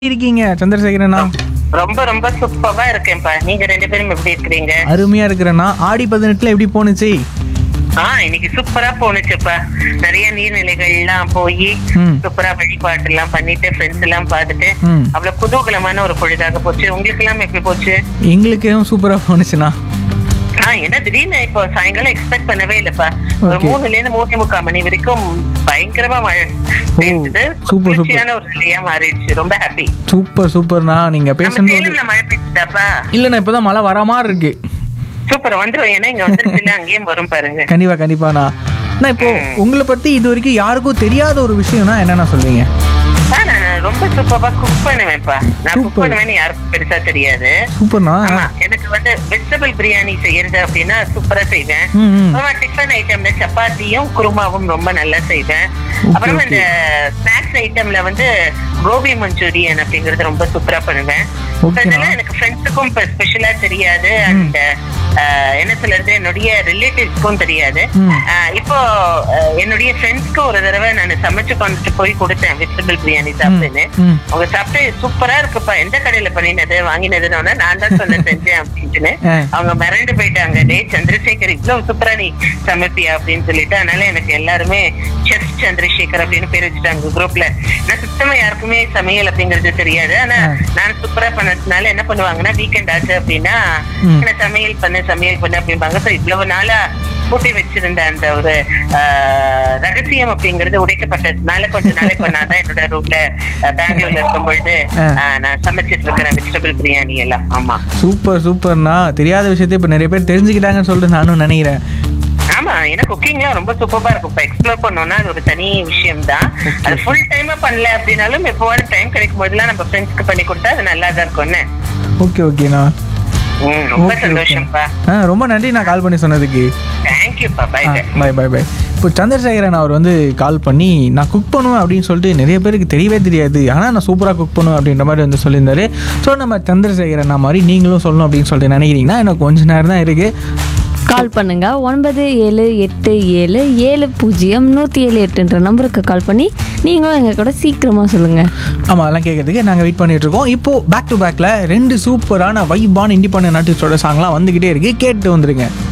இருக்கீங்க சந்திரசேகரனா ரொம்ப ரொம்ப சூப்பரா இருக்கேன்ப்பா நீங்க ரெண்டு பேரும் எப்படி இருக்கிறீங்க அருமையா இருக்கிறேன்னா ஆடி பதினெட்டுல எப்படி போணுச்சு ஆ இன்னைக்கு சூப்பரா போனுச்சுப்பா நிறைய நீர்நிலைகள் எல்லாம் போய் ம். சூப்பரா வழிபாட்டு எல்லாம் பண்ணிட்டு ஃப்ரெண்ட்ஸ் எல்லாம் பார்த்துட்டு ம். அவ்வளவு குதூகலமான ஒரு பொழுதாக போச்சு உங்களுக்கு எல்லாம் எப்படி போச்சு எங்களுக்கும் சூப்பரா போணுச்சுண்ணா ஆ என்ன திடீர்னு இப்போ சாயங்காலம் எக்ஸ்பெக்ட் பண்ணவே இல்லப்பா ஒரு Okay. மூணுல இருந்து மூணு முக்கால் மணி வரைக்கும் பயங்கரமா மழை பெய்ஞ்சது super, super. குளிர்ச்சியான ஒரு நிலையா மாறிடுச்சு ரொம்ப ஹாப்பி சூப்பர் சூப்பர்ண்ணா நீங்க நம்ம பேசும்போது சேலம்ல மழை பெய்ஞ்சுதாப்பா இல்லண்ணா இப்பதான் மழை வர மாதிரி இருக்கு சூப்பர் வந்துரும் ஏன்னா இங்க வந்துருச்சுல அங்கேயும் வரும் பாருங்க கண்டிப்பா கண்டிப்பாண்ணா அண்ணா இப்போ உங்களை பத்தி இது வரைக்கும் யாருக்கும் தெரியாத ஒரு விஷயம்னா என்னண்ணா சொல்றீங்க ஆ, நான் ரொம்ப சூப்பரா குக் பண்ணுவேன்ப்பா நான் குக் Super. பண்ணுவேன்னு யாருக்கும் பெருசா தெரியாது சூப்பர்ண்ணா ஆமா எனக்கு வந்து வெஜிடபிள் பிரியாணி செய்யறது அப்படின்னா சூப்பரா செய்வேன் ம் ம் அப்புறமா டிஃபன் ஐட்டம்ல சப்பாத்தியும் குருமாவும் ரொம்ப நல்லா செய்வேன் அப்புறமா இந்த ஸ்நாக்ஸ் ஐட்டம்ல வந்து கோபி மஞ்சூரியன் அப்படிங்கறது ரொம்ப சூப்பரா பண்ணுவேன் Okay, அதனால ma'am. எனக்கு ஃப்ரெண்ட்ஸுக்கும் இப்ப ஸ்பெஷலா தெரியாது அண்ட் என்ன சொல்றது என்னுடைய ரிலேட்டிவ்ஸ்க்கும் தெரியாது ம். ஆஹ் இப்போ ஆஹ் என்னுடைய ஃப்ரெண்ட்ஸ்க்கு ஒரு தடவை நான் சமைச்சு கொண்டுட்டு போய் கொடுத்தேன் வெஜிடபிள் பிரியாணி சாப்பிட்டுன்னு ம். அவங்க சாப்பிட்டு சூப்பரா இருக்குப்பா எந்த கடையில பண்ணினது வாங்கினதுன்னு நான் தான் சொன்ன செஞ்சேன் அப்படின்ட்டுன்னு ஆ. அவங்க மிரண்டு போயிட்டாங்க டே சந்திரசேகர் இவ்வளவு சூப்பரா நீ சமைப்பியா அப்படின்னு சொல்லிட்டு அதனால எனக்கு எல்லாருமே செஃப் சந்திரசேகர் அப்படின்னு பேர் வச்சுட்டாங்க குரூப்ல நான் சுத்தமா யாருக்குமே சமையல் அப்படிங்கிறது தெரியாது ஆனா ஆ. நான் சூப்பரா பண்ணதுனால என்ன பண்ணுவாங்கன்னா வீக்கெண்ட் ஆச்சு அப்படின்னா ம். என்ன சமையல் பண்ணு சமையல் பண்ணு அப்படிம்பாங்க So இவ்வளவு நாளா பூட்டி வச்சிருந்த அந்த ஒரு ஆஹ், ரகசியம் அப்படிங்கிறது உடைக்கப்பட்டதுனால கொஞ்ச நாளைக்கு நான் தான் என்னோட ரூம்ல பெங்களூர்ல இருக்கும் பொழுது ஆ. ஆஹ், நான் சமைச்சிட்டு இருக்கிறேன் வெஜிடபிள் பிரியாணி எல்லாம் ஆமா சூப்பர் சூப்பர்ண்ணா தெரியாத விஷயத்தை இப்ப நிறைய பேர் தெரிஞ்சுக்கிட்டாங்கன்னு சொல்லிட்டு நானும் நினைக்கிறேன் ஆமா ஏன்னா குக்கிங்லாம் ரொம்ப சூப்பரா இருக்கும் இப்ப எக்ஸ்ப்ளோர் பண்ணோம்னா அது ஒரு தனி விஷயம் தான் அது ஃபுல் டைமா பண்ணல அப்படின்னாலும் எப்போவாது டைம் கிடைக்கும் போதெல்லாம் நம்ம ஃப்ரெண்ட்ஸ்க்கு பண்ணி கொடுத்தா அது நல்லா தான் இருக்கும்னு ஓகே ஓகேண்ணா ம், ரொம்ப Okay, okay. சந்தோஷம்ப்பா ஆ ரொம்ப நன்றி நான் கால் பண்ணி சொன்னதுக்கு தேங்க்யூப்பா bye bye bye bye bye இப்போ சந்திரசேகரன் அவர் வந்து கால் பண்ணி நான் குக் பண்ணுவேன் அப்படின்னு சொல்லிட்டு நிறைய பேருக்கு தெரியவே தெரியாது ஆனால் நான் சூப்பராக குக் பண்ணுவேன் அப்படின்ற மாதிரி வந்து சொல்லியிருந்தாரு ஸோ நம்ம சந்திரசேகரன் மாதிரி நீங்களும் சொல்லணும் அப்படின்னு சொல்லிட்டு நினைக்கிறீங்கன்னா எனக்கு கொஞ்ச நேரம் தான் இருக்குது கால் பண்ணுங்க ஒன்பது ஏழு எட்டு ஏழு ஏழு பூஜ்ஜியம் நூற்றி ஏழு எட்டுன்ற நம்பருக்கு கால் பண்ணி நீங்களும் எங்கள் கூட சீக்கிரமாக சொல்லுங்கள் ஆமாம் அதெல்லாம் கேட்கறதுக்கு நாங்கள் வெயிட் பண்ணிட்டு இருக்கோம் இப்போ பேக் டு பேக்கில் ரெண்டு சூப்பரான வைபான இண்டிபெண்டன்ட் ஆர்டிஸ்டோட சாங்லாம் வந்துக்கிட்டே இருக்கு கேட்டு வந்துருங்க